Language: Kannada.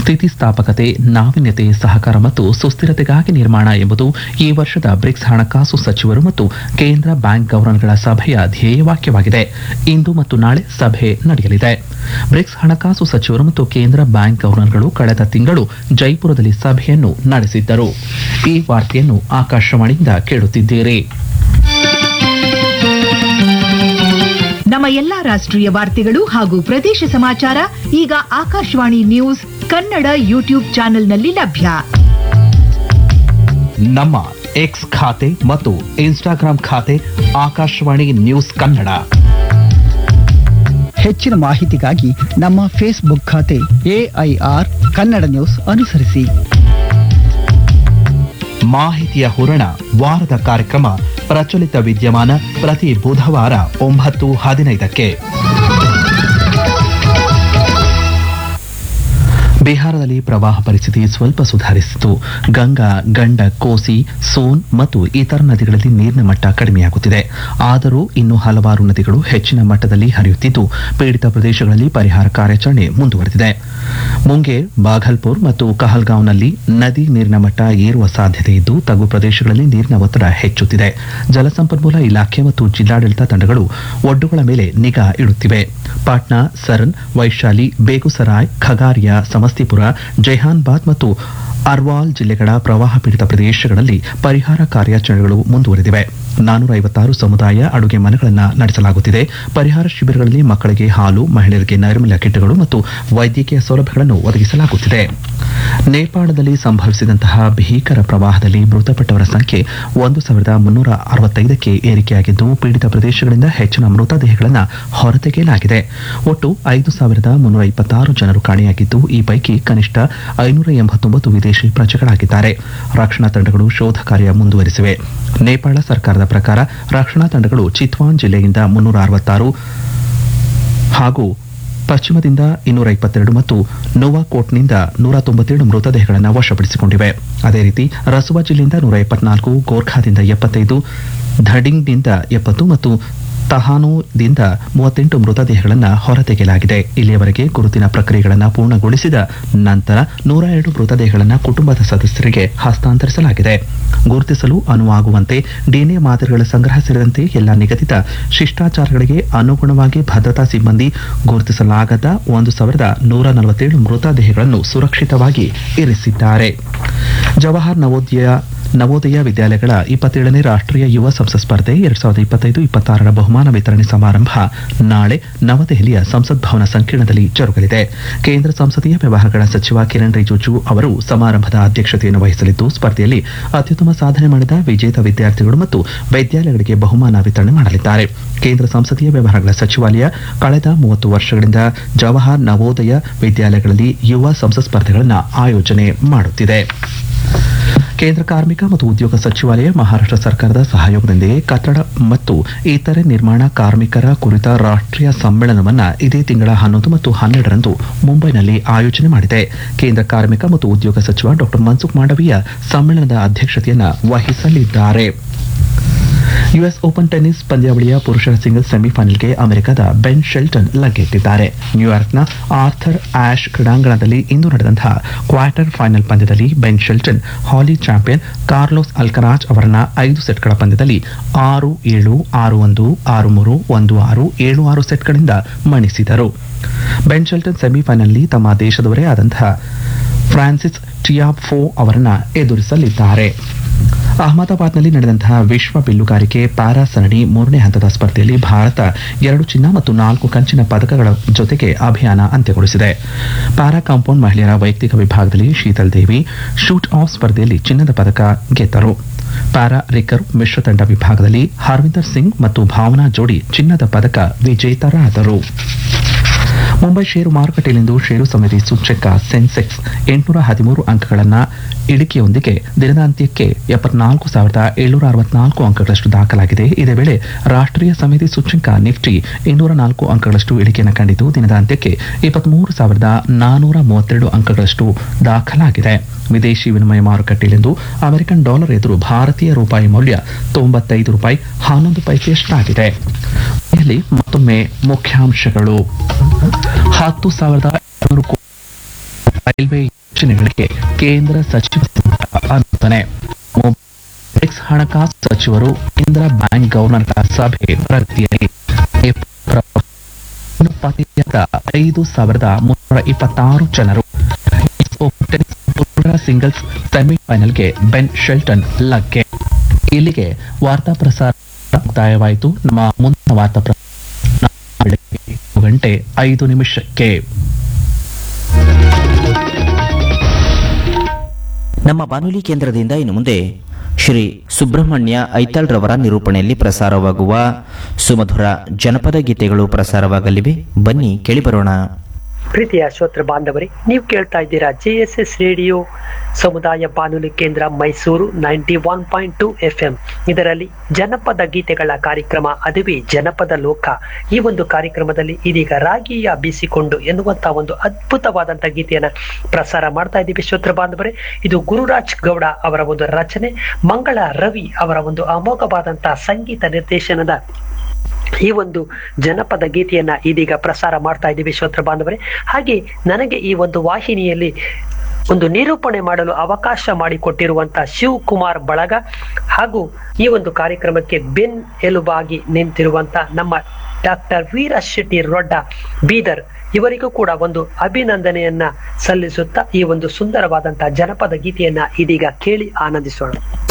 ಸ್ಥಿತಿಸ್ಥಾಪಕತೆ ನಾವೀನ್ಯತೆ ಸಹಕಾರ ಮತ್ತು ಸುಸ್ಥಿರತೆಗಾಗಿ ನಿರ್ಮಾಣ ಎಂಬುದು ಈ ವರ್ಷದ ಬ್ರಿಕ್ಸ್ ಹಣಕಾಸು ಸಚಿವರು ಮತ್ತು ಕೇಂದ್ರ ಬ್ಯಾಂಕ್ ಗವರ್ನರ್ಗಳ ಸಭೆಯ ಧ್ಯೇಯವಾಕ್ಯವಾಗಿದೆ ಇಂದು ಮತ್ತು ನಾಳೆ ಸಭೆ ನಡೆಯಲಿದೆ ಬ್ರಿಕ್ಸ್ ಹಣಕಾಸು ಸಚಿವರು ಮತ್ತು ಕೇಂದ್ರ ಬ್ಯಾಂಕ್ ಗವರ್ನರ್ಗಳು ಕಳೆದ ತಿಂಗಳು ಜೈಪುರದಲ್ಲಿ ಸಭೆಯನ್ನು ನಡೆಸಿದ್ದರು ಈ ವಾರ್ತೆಯನ್ನು ಆಕಾಶವಾಣಿಯಿಂದ ಕೇಳುತ್ತಿದ್ದೀರಿ ನಮ್ಮ ಎಲ್ಲಾ ರಾಷ್ಟ್ರೀಯ ವಾರ್ತೆಗಳು ಹಾಗೂ ಪ್ರದೇಶ ಸಮಾಚಾರ ಈಗ ಆಕಾಶವಾಣಿ ನ್ಯೂಸ್ ಕನ್ನಡ ಯೂಟ್ಯೂಬ್ ಚಾನೆಲ್ನಲ್ಲಿ ಲಭ್ಯ ನಮ್ಮ ಎಕ್ಸ್ ಖಾತೆ ಮತ್ತು ಇನ್ಸ್ಟಾಗ್ರಾಂ ಖಾತೆ ಆಕಾಶವಾಣಿ ನ್ಯೂಸ್ ಕನ್ನಡ ಹೆಚ್ಚಿನ ಮಾಹಿತಿಗಾಗಿ ನಮ್ಮ ಫೇಸ್ಬುಕ್ ಖಾತೆ ಎಐಆರ್ ಕನ್ನಡ ನ್ಯೂಸ್ ಅನುಸರಿಸಿ ಮಾಹಿತಿಯ ಹೂರಣ ವಾರದ ಕಾರ್ಯಕ್ರಮ ಪ್ರಚಲಿತ ವಿದ್ಯಮಾನ ಪ್ರತಿ ಬುಧವಾರ ಒಂಬತ್ತು ಹದಿನೈದಕ್ಕೆ ಬಿಹಾರದಲ್ಲಿ ಪ್ರವಾಹ ಪರಿಸ್ಥಿತಿ ಸ್ವಲ್ಪ ಸುಧಾರಿಸಿತು ಗಂಗಾ ಗಂಡಕ್ ಕೋಸಿ ಸೋನ್ ಮತ್ತು ಇತರ ನದಿಗಳಲ್ಲಿ ನೀರಿನ ಮಟ್ಟ ಕಡಿಮೆಯಾಗುತ್ತಿದೆ ಆದರೂ ಇನ್ನೂ ಹಲವಾರು ನದಿಗಳು ಹೆಚ್ಚಿನ ಮಟ್ಟದಲ್ಲಿ ಹರಿಯುತ್ತಿದ್ದು ಪೀಡಿತ ಪ್ರದೇಶಗಳಲ್ಲಿ ಪರಿಹಾರ ಕಾರ್ಯಾಚರಣೆ ಮುಂದುವರೆದಿದೆ ಮುಂಗೇರ್ ಬಾಘಲ್ಪುರ್ ಮತ್ತು ಕಹಲ್ಗಾಂವ್ನಲ್ಲಿ ನದಿ ನೀರಿನ ಮಟ್ಟ ಏರುವ ಸಾಧ್ಯತೆ ಇದ್ದು ತಗ್ಗು ಪ್ರದೇಶಗಳಲ್ಲಿ ನೀರಿನ ಒತ್ತಡ ಹೆಚ್ಚುತ್ತಿದೆ ಜಲಸಂಪನ್ಮೂಲ ಇಲಾಖೆ ಮತ್ತು ಜಿಲ್ಲಾಡಳಿತ ತಂಡಗಳು ಒಡ್ಡುಗಳ ಮೇಲೆ ನಿಗಾ ಇಡುತ್ತಿವೆ ಪಾಟ್ನಾ ಸರನ್ ವೈಶಾಲಿ ಬೇಗುಸರಾಯ್ ಖಗಾರಿಯಾ ಸಮಸ್ತಿಪುರ ಜೈಹಾನ್ಬಾದ್ ಮತ್ತು ಅರ್ವಾಲ್ ಜಿಲ್ಲೆಗಳ ಪ್ರವಾಹ ಪೀಡಿತ ಪ್ರದೇಶಗಳಲ್ಲಿ ಪರಿಹಾರ ಕಾರ್ಯಾಚರಣೆಗಳು ಮುಂದುವರೆದಿವೆ ನಾನೂರ ಐವತ್ತಾರು ಸಮುದಾಯ ಅಡುಗೆ ಮನೆಗಳನ್ನು ನಡೆಸಲಾಗುತ್ತಿದೆ ಪರಿಹಾರ ಶಿಬಿರಗಳಲ್ಲಿ ಮಕ್ಕಳಿಗೆ ಹಾಲು ಮಹಿಳೆಯರಿಗೆ ನೈರ್ಮಲ್ಯ ಕಿಟ್ಗಳು ಮತ್ತು ವೈದ್ಯಕೀಯ ಸೌಲಭ್ಯಗಳನ್ನು ಒದಗಿಸಲಾಗುತ್ತಿದೆ ನೇಪಾಳದಲ್ಲಿ ಸಂಭವಿಸಿದಂತಹ ಭೀಕರ ಪ್ರವಾಹದಲ್ಲಿ ಮೃತಪಟ್ಟವರ ಸಂಖ್ಯೆ ಒಂದು ಸಾವಿರದ ಮುನ್ನೂರ ಅರವತ್ತೈದಕ್ಕೆ ಏರಿಕೆಯಾಗಿದ್ದು ಪೀಡಿತ ಪ್ರದೇಶಗಳಿಂದ ಹೆಚ್ಚಿನ ಮೃತದೇಹಗಳನ್ನು ಹೊರತೆಗೆಯಲಾಗಿದೆ ಒಟ್ಟು ಐದು ಸಾವಿರದ ಮುನ್ನೂರ ಇಪ್ಪತ್ತಾರು ಜನರು ಕಾಣೆಯಾಗಿದ್ದು ಈ ಪೈಕಿ ಕನಿಷ್ಠ ಐನೂರ ಎಂಬತ್ತೊಂಬತ್ತು ವಿದೇಶಿ ಪ್ರಜೆಗಳಾಗಿದ್ದಾರೆ ರಕ್ಷಣಾ ತಂಡಗಳು ಶೋಧ ಕಾರ್ಯ ಮುಂದುವರಿಸಿವೆ ನೇಪಾಳ ಸರ್ಕಾರದ ಪ್ರಕಾರ ರಕ್ಷಣಾ ತಂಡಗಳು ಚಿತ್ವಾನ್ ಜಿಲ್ಲೆಯಿಂದ ಮುನ್ನೂರ ಅರವತ್ತಾರು ಹಾಗೂ ಪಶ್ಚಿಮದಿಂದ ಇನ್ನೂರ ಇಪ್ಪತ್ತೆರಡು ಮತ್ತು ನೋವಾಕೋಟ್ನಿಂದ ನೂರ ತೊಂಬತ್ತೇಳು ಮೃತದೇಹಗಳನ್ನು ವಶಪಡಿಸಿಕೊಂಡಿವೆ ಅದೇ ರೀತಿ ರಸುವಾ ಜಿಲ್ಲೆಯಿಂದ ನೂರ ಎಪ್ಪತ್ನಾಲ್ಕು ಗೋರ್ಖಾದಿಂದ ಎಪ್ಪತ್ತೈದು ಧಡಿಂಗ್ನಿಂದ ಎಪ್ಪತ್ತು ಮತ್ತು ತಹಾನೋದಿಂದ ಮೂವತ್ತೆಂಟು ಮೃತದೇಹಗಳನ್ನು ಹೊರತೆಗೆಯಲಾಗಿದೆ ಇಲ್ಲಿಯವರೆಗೆ ಗುರುತಿನ ಪ್ರಕ್ರಿಯೆಗಳನ್ನು ಪೂರ್ಣಗೊಳಿಸಿದ ನಂತರ ನೂರ ಎರಡು ಮೃತದೇಹಗಳನ್ನು ಕುಟುಂಬದ ಸದಸ್ಯರಿಗೆ ಹಸ್ತಾಂತರಿಸಲಾಗಿದೆ ಗುರುತಿಸಲು ಅನುವಾಗುವಂತೆ ಡಿಎನ್ಎ ಮಾದರಿಗಳ ಸಂಗ್ರಹ ಸೇರಿದಂತೆ ಎಲ್ಲ ನಿಗದಿತ ಶಿಷ್ಟಾಚಾರಗಳಿಗೆ ಅನುಗುಣವಾಗಿ ಭದ್ರತಾ ಸಿಬ್ಬಂದಿ ಗುರುತಿಸಲಾಗದ ಒಂದು ಸಾವಿರದ ನೂರ ನಲವತ್ತೇಳು ಮೃತದೇಹಗಳನ್ನು ಸುರಕ್ಷಿತವಾಗಿ ಇರಿಸಿದ್ದಾರೆ ಜವಾಹರ್ ನವೋದಯ ನವೋದಯ ವಿದ್ಯಾಲಯಗಳ ಇಪ್ಪತ್ತೇಳನೇ ರಾಷ್ಟ್ರೀಯ ಯುವ ಸಂಸತ್ ಸ್ಪರ್ಧೆ ಎರಡ್ ಸಾವಿರದ ಇಪ್ಪತ್ತೈದು ಇಪ್ಪತ್ತಾರರ ಬಹುಮಾನ ವಿತರಣೆ ಸಮಾರಂಭ ನಾಳೆ ನವದೆಹಲಿಯ ಸಂಸತ್ ಭವನ ಸಂಕೀರ್ಣದಲ್ಲಿ ಜರುಗಲಿದೆ ಕೇಂದ್ರ ಸಂಸದೀಯ ವ್ಯವಹಾರಗಳ ಸಚಿವ ಕಿರಣ್ ರಿಜಿಜು ಅವರು ಸಮಾರಂಭದ ಅಧ್ಯಕ್ಷತೆಯನ್ನು ವಹಿಸಲಿದ್ದು ಸ್ಪರ್ಧೆಯಲ್ಲಿ ಅತ್ಯುತ್ತಮ ಸಾಧನೆ ಮಾಡಿದ ವಿಜೇತ ವಿದ್ಯಾರ್ಥಿಗಳು ಮತ್ತು ವಿದ್ಯಾಲಯಗಳಿಗೆ ಬಹುಮಾನ ವಿತರಣೆ ಮಾಡಲಿದ್ದಾರೆ ಕೇಂದ್ರ ಸಂಸದೀಯ ವ್ಯವಹಾರಗಳ ಸಚಿವಾಲಯ ಕಳೆದ ಮೂವತ್ತು ವರ್ಷಗಳಿಂದ ಜವಾಹರ್ ನವೋದಯ ವಿದ್ಯಾಲಯಗಳಲ್ಲಿ ಯುವ ಸಂಸತ್ ಸ್ಪರ್ಧೆಗಳನ್ನು ಆಯೋಜನೆ ಮಾಡುತ್ತಿದೆ ಕೇಂದ್ರ ಕಾರ್ಮಿಕ ಮತ್ತು ಉದ್ಯೋಗ ಸಚಿವಾಲಯ ಮಹಾರಾಷ್ಟ್ರ ಸರ್ಕಾರದ ಸಹಯೋಗದೊಂದಿಗೆ ಕಟ್ಟಡ ಮತ್ತು ಇತರೆ ನಿರ್ಮಾಣ ಕಾರ್ಮಿಕರ ಕುರಿತ ರಾಷ್ಟ್ರೀಯ ಸಮ್ಮೇಳನವನ್ನು ಇದೇ ತಿಂಗಳ ಹನ್ನೊಂದು ಮತ್ತು ಹನ್ನೆರಡರಂದು ಮುಂಬೈನಲ್ಲಿ ಆಯೋಜನೆ ಮಾಡಿದೆ ಕೇಂದ್ರ ಕಾರ್ಮಿಕ ಮತ್ತು ಉದ್ಯೋಗ ಸಚಿವ ಡಾ ಮನ್ಸುಖ್ ಮಾಂಡವೀಯ ಸಮ್ಮೇಳನದ ಅಧ್ಯಕ್ಷತೆಯನ್ನು ವಹಿಸಲಿದ್ದಾರೆ ಯುಎಸ್ ಓಪನ್ ಟೆನ್ನಿಸ್ ಪಂದ್ಯಾವಳಿಯ ಪುರುಷರ ಸಿಂಗಲ್ಸ್ ಸೆಮಿಫೈನಲ್ಗೆ ಅಮೆರಿಕದ ಬೆನ್ ಶೆಲ್ಟನ್ ಲಗ್ಗೆಟ್ಟಿದ್ದಾರೆ ನ್ಯೂಯಾರ್ಕ್ನ ಆರ್ಥರ್ ಆಶ್ ಕ್ರೀಡಾಂಗಣದಲ್ಲಿ ಇಂದು ನಡೆದಂತಹ ಕ್ವಾರ್ಟರ್ ಫೈನಲ್ ಪಂದ್ಯದಲ್ಲಿ ಬೆನ್ ಶೆಲ್ಟನ್ ಹಾಲಿ ಚಾಂಪಿಯನ್ ಕಾರ್ಲೋಸ್ ಅಲ್ಕರಾಜ್ ಅವರನ್ನ ಐದು ಸೆಟ್ಗಳ ಪಂದ್ಯದಲ್ಲಿ ಆರು ಏಳು ಆರು ಒಂದು ಆರು ಮೂರು ಒಂದು ಆರು ಏಳು ಆರು ಸೆಟ್ಗಳಿಂದ ಮಣಿಸಿದರು ಬೆನ್ ಶೆಲ್ಟನ್ ಸೆಮಿಫೈನಲ್ನಲ್ಲಿ ತಮ್ಮ ದೇಶದವರೇ ಆದಂತಹ ಫ್ರಾನ್ಸಿಸ್ ಟಿಯಾಫೋ ಅವರನ್ನ ಎದುರಿಸಲಿದ್ದಾರೆ ಅಹಮದಾಬಾದ್ನಲ್ಲಿ ನಡೆದಂತಹ ವಿಶ್ವ ಬಿಲ್ಲುಗಾರಿಕೆ ಪ್ಯಾರಾ ಸರಣಿ ಮೂರನೇ ಹಂತದ ಸ್ಪರ್ಧೆಯಲ್ಲಿ ಭಾರತ ಎರಡು ಚಿನ್ನ ಮತ್ತು ನಾಲ್ಕು ಕಂಚಿನ ಪದಕಗಳ ಜೊತೆಗೆ ಅಭಿಯಾನ ಅಂತ್ಯಗೊಳಿಸಿದೆ ಪ್ಯಾರಾ ಕಾಂಪೌಂಡ್ ಮಹಿಳೆಯರ ವೈಯಕ್ತಿಕ ವಿಭಾಗದಲ್ಲಿ ಶೀತಲ್ ದೇವಿ ಶೂಟ್ ಆಫ್ ಸ್ಪರ್ಧೆಯಲ್ಲಿ ಚಿನ್ನದ ಪದಕ ಗೆದ್ದರು ಪ್ಯಾರಾ ರಿಕರ್ವ್ ಮಿಶ್ರ ತಂಡ ವಿಭಾಗದಲ್ಲಿ ಹರ್ವಿಂದರ್ ಸಿಂಗ್ ಮತ್ತು ಭಾವನಾ ಜೋಡಿ ಚಿನ್ನದ ಪದಕ ವಿಜೇತರಾದರು ಮುಂಬೈ ಷೇರು ಮಾರುಕಟ್ಟೆಯಲ್ಲಿಂದು ಷೇರು ಸಮಿತಿ ಸೂಚ್ಯಂಕ ಸೆನ್ಸೆಕ್ಸ್ ಎಂಟುನೂರ ಹದಿಮೂರು ಅಂಕಗಳನ್ನು ಇಳಿಕೆಯೊಂದಿಗೆ ದಿನದ ಅಂತ್ಯಕ್ಕೆ ಎಪ್ಪತ್ನಾಲ್ಕು ಸಾವಿರದ ಏಳ್ನೂರ ಅರವತ್ನಾಲ್ಕು ಅಂಕಗಳಷ್ಟು ದಾಖಲಾಗಿದೆ ಇದೇ ವೇಳೆ ರಾಷ್ಟ್ರೀಯ ಸಮಿತಿ ಸೂಚ್ಯಂಕ ನಿಫ್ಟಿ ಇನ್ನೂರ ನಾಲ್ಕು ಅಂಕಗಳಷ್ಟು ಇಳಿಕೆಯನ್ನು ಕಂಡಿದ್ದು ದಿನದ ಅಂತ್ಯಕ್ಕೆ ಇಪ್ಪತ್ಮೂರು ಸಾವಿರದ ನಾನೂರ ಮೂವತ್ತೆರಡು ಅಂಕಗಳಷ್ಟು ದಾಖಲಾಗಿದೆ ವಿದೇಶಿ ವಿನಿಮಯ ಮಾರುಕಟ್ಟೆಯಲ್ಲಿಂದು ಅಮೆರಿಕನ್ ಡಾಲರ್ ಎದುರು ಭಾರತೀಯ ರೂಪಾಯಿ ಮೌಲ್ಯ ತೊಂಬತ್ತೈದು ರೂಪಾಯಿ ಹನ್ನೊಂದು ಪೈಸೆಯಷ್ಟಾಗಿದೆ ಇಲ್ಲಿ ಮತ್ತೊಮ್ಮೆ ಮುಖ್ಯಾಂಶಗಳು ಹತ್ತು ಸಾವಿರದ ಐನೂರು ಕೋಟಿ ರೈಲ್ವೆ ಯೋಜನೆಗಳಿಗೆ ಕೇಂದ್ರ ಸಚಿವ ಸಂಪುಟ ಅನುಮೋದನೆ ಬ್ರಿಕ್ಸ್ ಹಣಕಾಸು ಸಚಿವರು ಕೇಂದ್ರ ಬ್ಯಾಂಕ್ ಗವರ್ನರ್ಗಳ ಸಭೆ ಪ್ರಗತಿಯಲ್ಲಿ ಇನ್ನು ಪತ್ತೆಯಾದ ಐದು ಸಾವಿರದ ಮುನ್ನೂರ ಇಪ್ಪತ್ತಾರು ಜನರು US ಓಪನ್ ಟೆನ್ನಿಸ್ ಪುರುಷರ ಸಿಂಗಲ್ಸ್ ಸೆಮಿಫೈನಲ್ಗೆ ಬೆನ್ ಶೆಲ್ಟನ್ ಲಗ್ಗೆ ಇಲ್ಲಿಗೆ ವಾರ್ತಾ ಪ್ರಸಾರ ಮುಕ್ತಾಯವಾಯಿತು ನಮ್ಮ ಮುಂದಿನ ವಾರ್ತಾ ಪ್ರಸಾರ ನಾಳೆ ಬೆಳಗ್ಗೆ ಏಳು ಗಂಟೆ ಐದು ನಿಮಿಷಕ್ಕೆ ನಮ್ಮ ಬಾನುಲಿ ಕೇಂದ್ರದಿಂದ ಇನ್ನು ಮುಂದೆ ಶ್ರೀ ಸುಬ್ರಹ್ಮಣ್ಯ ಐತಾಳ್ ರವರ ನಿರೂಪಣೆಯಲ್ಲಿ ಪ್ರಸಾರವಾಗುವ ಸುಮಧುರ ಜನಪದ ಗೀತೆಗಳು ಪ್ರಸಾರವಾಗಲಿವೆ ಬನ್ನಿ ಕೇಳಿಬರೋಣ ಪ್ರೀತಿಯ ಶ್ರೋತೃ ಬಾಂಧವರೇ ನೀವು ಕೇಳ್ತಾ ಇದ್ದೀರಾ ಜೆ ಎಸ್ ಎಸ್ ರೇಡಿಯೋ ಸಮುದಾಯ ಬಾನುಲಿ ಕೇಂದ್ರ Mysuru ninety one point two F M ಇದರಲ್ಲಿ ಜನಪದ ಗೀತೆಗಳ ಕಾರ್ಯಕ್ರಮ ಅದುವೇ ಜನಪದ ಲೋಕ ಈ ಒಂದು ಕಾರ್ಯಕ್ರಮದಲ್ಲಿ ಇದೀಗ ರಾಗಿಯ ಬೀಸಿಕೊಂಡು ಎನ್ನುವಂತಹ ಒಂದು ಅದ್ಭುತವಾದಂತಹ ಗೀತೆಯನ್ನ ಪ್ರಸಾರ ಮಾಡ್ತಾ ಇದ್ದೀವಿ ಶ್ರೋತೃ ಬಾಂಧವರೇ ಇದು ಗುರುರಾಜ್ ಗೌಡ ಅವರ ಒಂದು ರಚನೆ ಮಂಗಳ ರವಿ ಅವರ ಒಂದು ಅಮೋಘವಾದಂತಹ ಸಂಗೀತ ನಿರ್ದೇಶನದ ಈ ಒಂದು ಜನಪದ ಗೀತೆಯನ್ನ ಇದೀಗ ಪ್ರಸಾರ ಮಾಡ್ತಾ ಇದ್ದೀವಿ ಶ್ರೋತ್ರ ಬಾಂಧವರೇ ಹಾಗೆ ನನಗೆ ಈ ಒಂದು ವಾಹಿನಿಯಲ್ಲಿ ಒಂದು ನಿರೂಪಣೆ ಮಾಡಲು ಅವಕಾಶ ಮಾಡಿಕೊಟ್ಟಿರುವಂತಹ ಶಿವಕುಮಾರ್ ಬಳಗ ಹಾಗೂ ಈ ಒಂದು ಕಾರ್ಯಕ್ರಮಕ್ಕೆ ಬೆನ್ ಎಲುಬಾಗಿ ನಿಂತಿರುವಂತ ನಮ್ಮ ಡಾಕ್ಟರ್ ವೀರ ಶೆಟ್ಟಿ ರೊಡ್ಡ ಬೀದರ್ ಇವರಿಗೂ ಕೂಡ ಒಂದು ಅಭಿನಂದನೆಯನ್ನ ಸಲ್ಲಿಸುತ್ತಾ ಈ ಒಂದು ಸುಂದರವಾದಂತಹ ಜನಪದ ಗೀತೆಯನ್ನ ಇದೀಗ ಕೇಳಿ ಆನಂದಿಸೋಣ